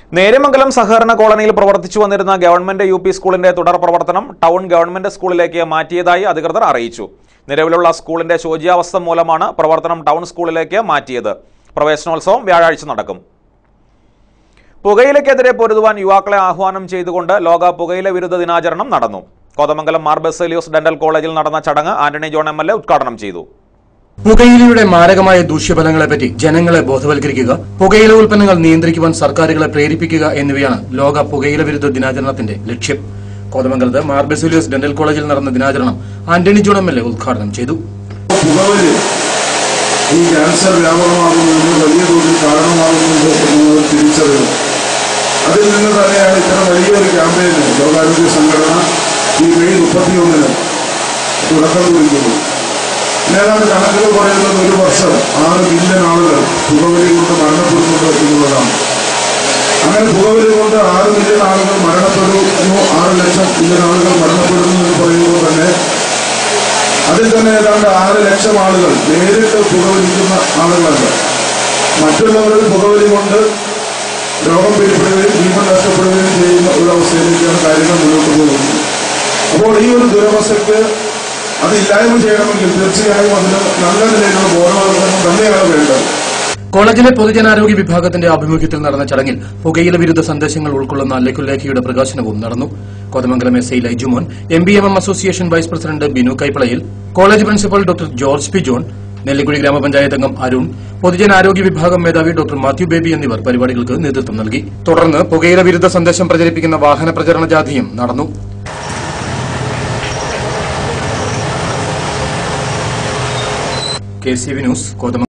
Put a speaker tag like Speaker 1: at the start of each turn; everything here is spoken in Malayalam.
Speaker 1: നേര്യമംഗലം സഹകരണ കോളനിയിൽ പ്രവർത്തിച്ചു വന്നിരുന്ന ഗവൺമെന്റ് യു പി സ്കൂളിന്റെ തുടർ പ്രവർത്തനം ടൗൺ ഗവൺമെന്റ് സ്കൂളിലേക്ക് മാറ്റിയതായി അധികൃതർ അറിയിച്ചു നിലവിലുള്ള സ്കൂളിന്റെ ശോചിയാവസ്ഥ മൂലമാണ് പ്രവർത്തനം ടൗൺ സ്കൂളിലേക്ക് മാറ്റിയത് പ്രവേശനോത്സവം വ്യാഴാഴ്ച നടക്കും പുകയിലയ്ക്കെതിരെ പൊരുതുവാൻ യുവാക്കളെ ആഹ്വാനം ചെയ്തുകൊണ്ട് ലോക പുകയില വിരുദ്ധ ദിനാചരണം നടന്നു കോതമംഗലം മാർ ബെസേലിയോസ് ഡെന്റൽ കോളേജിൽ നടന്ന ചടങ്ങ് Antony John M L A ഉദ്ഘാടനം ചെയ്തു
Speaker 2: പുകയിലയുടെ മാരകമായ ദൂഷ്യഫലങ്ങളെപ്പറ്റി ജനങ്ങളെ ബോധവൽക്കരിക്കുക പുകയില ഉൽപ്പന്നങ്ങൾ നിയന്ത്രിക്കുവാൻ സർക്കാരുകളെ പ്രേരിപ്പിക്കുക എന്നിവയാണ് ലോക പുകയില വിരുദ്ധ ദിനാചരണത്തിന്റെ ലക്ഷ്യം കോതമംഗലത്ത് മാർ ബെസേലിയോസ് ഡെന്റൽ കോളേജിൽ നടന്ന ദിനാചരണം Antony John M L A ഉദ്ഘാടനം ചെയ്തു
Speaker 3: പുകവലി ഈ ക്യാൻസർ വ്യാപകമാകുന്നതിന് വലിയ തോതിൽ കാരണമാകുന്നുണ്ട് എന്നുള്ളത് തിരിച്ചറിയണം അതിൽ നിന്ന് തന്നെയാണ് ഇത്തരം വലിയൊരു ക്യാമ്പയിന് ലോകാരോഗ്യ സംഘടന ഈ മെയ് മുപ്പത്തിയൊന്നിന് തുടക്കം കുറിക്കുന്നത് ഏതാണ്ട് കണക്കുകൾ പറയുന്നത് ഒരു വർഷം ആറ് മില്യൺ ആളുകൾ പുകവലി കൊണ്ട് മരണപ്പെടുന്നുണ്ട് എന്നുള്ളതാണ് അങ്ങനെ പുകവലി കൊണ്ട് ആറ് മില്യൺ ആളുകൾ മരണപ്പെടുന്നു ആറ് ലക്ഷം മില്യൺ ആളുകൾ മരണപ്പെടുന്നു എന്ന് പറയുമ്പോൾ തന്നെ അതിൽ തന്നെ ഏതാണ്ട് ആറ് ലക്ഷം ആളുകൾ നേരിട്ട് പുകവലിക്കുന്ന ആളുകളുണ്ട് മറ്റുള്ളവരിൽ പുകവലി കൊണ്ട് രോഗം പിടിപ്പെടുകയും ജീവൻ നഷ്ടപ്പെടുകയും ചെയ്യുന്ന ഒരു അവസ്ഥയിലേക്കാണ് കാര്യങ്ങൾ മുന്നോട്ട് പോകുന്നത് അപ്പോൾ ഈ ഒരു ദുരവസ്ഥയ്ക്ക് അത് ഇല്ലായ്മ ചെയ്യണമെങ്കിൽ തീർച്ചയായും അതിന് നല്ല നിലയിലുള്ള ബോധവൽക്കരണം തന്നെയാണ് വേണ്ടത്
Speaker 2: കോളേജിലെ പൊതുജനാരോഗ്യ വിഭാഗത്തിന്റെ ആഭിമുഖ്യത്തിൽ നടന്ന ചടങ്ങിൽ പുകയില വിരുദ്ധ സന്ദേശങ്ങൾ ഉൾക്കൊള്ളുന്ന ലഘുലേഖയുടെ പ്രകാശനവും നടന്നു Kothamangalam S I Laijumon M B M M association vice president Binu Kaippalayil college principal doctor George P John Nellikuzhi ഗ്രാമപഞ്ചായത്ത് അംഗം അരുൺ പൊതുജനാരോഗ്യ വിഭാഗം മേധാവി ഡോക്ടർ മാത്യു ബേബി എന്നിവർ പരിപാടികൾക്ക് നേതൃത്വം നൽകി തുടർന്ന് പുകയില വിരുദ്ധ സന്ദേശം പ്രചരിപ്പിക്കുന്ന വാഹന പ്രചരണ ജാഥയും നടന്നു K C V news Kothamangalam